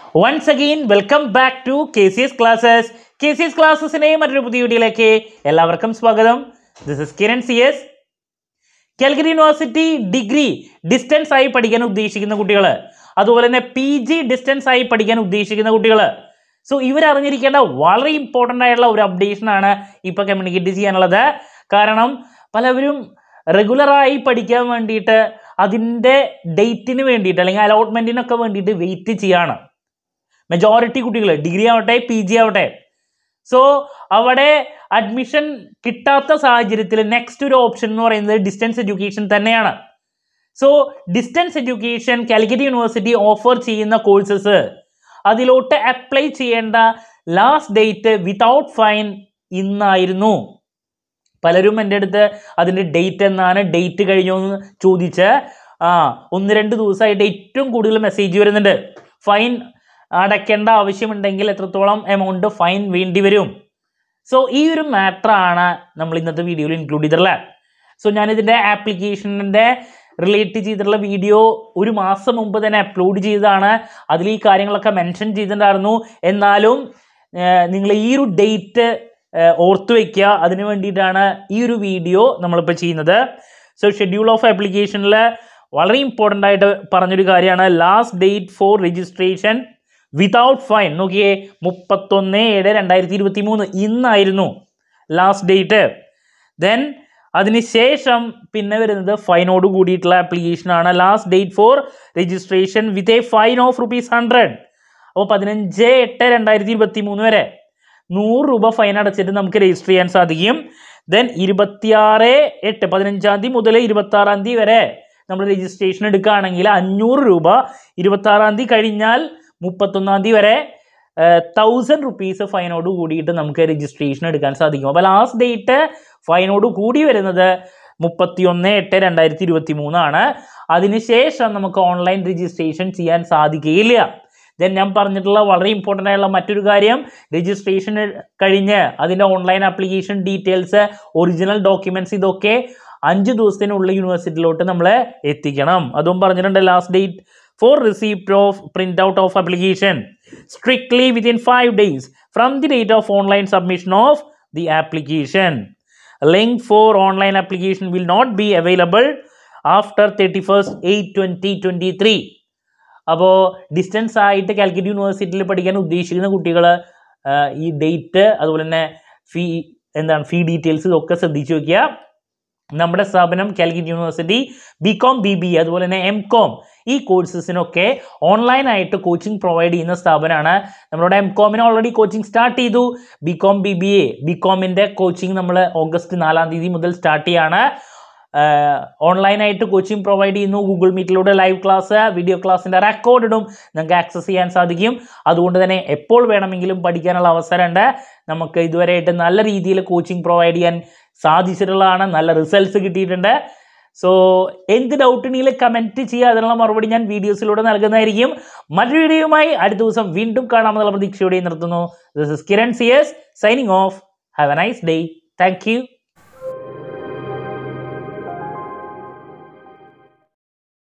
once again welcome back to K C S classes K C S ക്ലാസ്സസിൻ്റെ മറ്റൊരു പുതിയ വീഡിയോയിലേക്ക് എല്ലാവർക്കും സ്വാഗതം this is Kiran C S Calicut university degree distance ആയി പഠിക്കാൻ ഉദ്ദേശിക്കുന്ന കുട്ടികൾ അതുപോലെ തന്നെ പി ജി ഡിസ്റ്റൻസ് ആയി പഠിക്കാൻ ഉദ്ദേശിക്കുന്ന കുട്ടികൾ സോ ഇവരറിഞ്ഞിരിക്കേണ്ട വളരെ ഇമ്പോർട്ടൻ്റ് ആയിട്ടുള്ള ഒരു അപ്ഡേഷൻ ആണ് ഇപ്പോൾ കമ്മ്യൂണിക്കേറ്റ് ചെയ്യാനുള്ളത് കാരണം പലവരും റെഗുലറായി പഠിക്കാൻ വേണ്ടിയിട്ട് അതിൻ്റെ ഡേറ്റിന് വേണ്ടിയിട്ട് അല്ലെങ്കിൽ അലോട്ട്മെൻറ്റിനൊക്കെ വേണ്ടിയിട്ട് വെയിറ്റ് ചെയ്യാണ് മെജോറിറ്റി കുട്ടികൾ ഡിഗ്രി ആവട്ടെ പി ജി ആവട്ടെ സോ അവിടെ അഡ്മിഷൻ കിട്ടാത്ത സാഹചര്യത്തിൽ നെക്സ്റ്റ് ഒരു ഓപ്ഷൻ എന്ന് പറയുന്നത് ഡിസ്റ്റൻസ് എഡ്യൂക്കേഷൻ തന്നെയാണ് so distance education Calicut university offer ചെയ്യുന്ന കോഴ്സസ് അതിലോട്ട് അപ്ലൈ ചെയ്യേണ്ട ലാസ്റ്റ് ഡേറ്റ് വിതൗട്ട് ഫൈൻ ഇന്നായിരുന്നു പലരും എൻ്റെ അടുത്ത് അതിൻ്റെ ഡേറ്റ് എന്നാണ് ഡേറ്റ് കഴിഞ്ഞോ എന്ന് ചോദിച്ച് ആ ഒന്ന് രണ്ട് ദിവസമായിട്ട് ഏറ്റവും കൂടുതൽ മെസ്സേജ് വരുന്നുണ്ട് ഫൈൻ അടയ്ക്കേണ്ട ആവശ്യമുണ്ടെങ്കിൽ എത്രത്തോളം എമൗണ്ട് ഫൈൻ വേണ്ടി വരും സോ ഈ ഒരു മാറ്റർ ആണ് നമ്മൾ ഇന്നത്തെ വീഡിയോയിൽ ഇൻക്ലൂഡ് ചെയ്തിട്ടുള്ളത് സോ ഞാനിതിൻ്റെ ആപ്ലിക്കേഷൻ്റെ റിലേറ്റ് ചെയ്തിട്ടുള്ള വീഡിയോ ഒരു മാസം മുമ്പ് തന്നെ അപ്ലോഡ് ചെയ്തതാണ് അതിൽ ഈ കാര്യങ്ങളൊക്കെ മെൻഷൻ ചെയ്തിട്ടുണ്ടായിരുന്നു എന്നാലും നിങ്ങൾ ഈ ഒരു ഡേറ്റ് ഓർത്തു വയ്ക്കുക അതിന് വേണ്ടിയിട്ടാണ് ഈ ഒരു വീഡിയോ നമ്മളിപ്പോൾ ചെയ്യുന്നത് സോ ഷെഡ്യൂൾ ഓഫ് ആപ്ലിക്കേഷനിൽ വളരെ ഇമ്പോർട്ടൻ്റ് ആയിട്ട് പറഞ്ഞൊരു കാര്യമാണ് last date for registration without fine നോക്കിയേ മുപ്പത്തൊന്ന് ഏഴ് രണ്ടായിരത്തി ഇരുപത്തി മൂന്ന് ഇന്നായിരുന്നു ലാസ്റ്റ് ഡേറ്റ് ദെൻ അതിനുശേഷം പിന്നെ വരുന്നത് ഫൈനോട് കൂടിയിട്ടുള്ള ആപ്ലിക്കേഷനാണ് last date for registration with a fine of rupees hundred അപ്പോൾ പതിനഞ്ച് എട്ട് രണ്ടായിരത്തി ഇരുപത്തി മൂന്ന് വരെ നൂറ് രൂപ ഫൈൻ അടച്ചിട്ട് നമുക്ക് രജിസ്റ്റർ ചെയ്യാൻ സാധിക്കും ദെൻ ഇരുപത്തിയാറ് എട്ട് പതിനഞ്ചാം തീയതി മുതൽ ഇരുപത്താറാം തീയതി വരെ നമ്മൾ രജിസ്ട്രേഷൻ എടുക്കുകയാണെങ്കിൽ അഞ്ഞൂറ് രൂപ ഇരുപത്താറാം തീയതി കഴിഞ്ഞാൽ മുപ്പത്തൊന്നാം തീയതി വരെ തൗസൻഡ് റുപ്പീസ് ഫൈനോട് കൂടിയിട്ട് നമുക്ക് രജിസ്ട്രേഷൻ എടുക്കാൻ സാധിക്കും അപ്പോൾ ലാസ്റ്റ് ഡേറ്റ് ഫൈനോട് കൂടി വരുന്നത് മുപ്പത്തിയൊന്ന് എട്ട് രണ്ടായിരത്തി ഇരുപത്തി മൂന്നാണ് അതിനുശേഷം നമുക്ക് ഓൺലൈൻ രജിസ്ട്രേഷൻ ചെയ്യാൻ സാധിക്കുകയില്ല ദെൻ ഞാൻ പറഞ്ഞിട്ടുള്ള വളരെ ഇമ്പോർട്ടൻ്റ് ആയിട്ടുള്ള മറ്റൊരു കാര്യം രജിസ്ട്രേഷൻ കഴിഞ്ഞ് അതിൻ്റെ online application details original documents ഇതൊക്കെ അഞ്ച് ദിവസത്തിനുള്ളിൽ യൂണിവേഴ്സിറ്റിയിലോട്ട് നമ്മൾ എത്തിക്കണം അതും പറഞ്ഞിട്ടുണ്ട് last date for receipt of print out of application strictly within five days from the date of online submission of the application link for online application will not be available after thirty first eight twenty twenty three അപ്പോൾ distance ആയിട്ട് കാലിക്കറ്റ് യൂണിവേഴ്സിറ്റിയിൽ പഠിക്കാൻ ഉദ്ദേശിക്കുന്ന കുട്ടികൾ ഈ date അതുപോലെ തന്നെ ഫീ എന്താണ് ഫീ ഡീറ്റെയിൽസ് ഇതൊക്കെ ശ്രദ്ധിച്ചു വയ്ക്കുക നമ്മുടെ സ്ഥാപനം Calicut university B com B B അതുപോലെ തന്നെ എം കോം ഈ കോഴ്സസിനൊക്കെ ഓൺലൈനായിട്ട് കോച്ചിങ് പ്രൊവൈഡ് ചെയ്യുന്ന സ്ഥാപനമാണ് നമ്മളുടെ എം കോമിന് ഓൾറെഡി കോച്ചിങ് സ്റ്റാർട്ട് ചെയ്തു B com B B A B കോമിൻ്റെ കോച്ചിങ് നമ്മൾ ഓഗസ്റ്റ് നാലാം തീയതി മുതൽ സ്റ്റാർട്ട് ചെയ്യാണ് ഓൺലൈനായിട്ട് കോച്ചിങ് പ്രൊവൈഡ് ചെയ്യുന്നു ഗൂഗിൾ മീറ്റിലൂടെ ലൈവ് ക്ലാസ് വീഡിയോ ക്ലാസ്സിൻ്റെ റെക്കോർഡിടും നിങ്ങൾക്ക് ആക്സസ് ചെയ്യാൻ സാധിക്കും അതുകൊണ്ട് തന്നെ എപ്പോൾ വേണമെങ്കിലും പഠിക്കാനുള്ള അവസരമുണ്ട് നമുക്ക് ഇതുവരെയായിട്ട് നല്ല രീതിയിൽ കോച്ചിങ് പ്രൊവൈഡ് ചെയ്യാൻ സാധിച്ചിട്ടുള്ളതാണ് നല്ല റിസൾട്ട്സ് കിട്ടിയിട്ടുണ്ട് സോ എന്ത് ഡൗട്ട് ഉണ്ടെങ്കിൽ കമൻറ്റ് ചെയ്യുക അതിനുള്ള മറുപടി ഞാൻ വീഡിയോസിലൂടെ നൽകുന്നതായിരിക്കും മറ്റൊരു വീഡിയോയുമായി അടുത്ത ദിവസം വീണ്ടും കാണാമെന്നുള്ള പ്രതീക്ഷയോടെ നിർത്തുന്നു this is Kiran C S signing off have a nice day thank U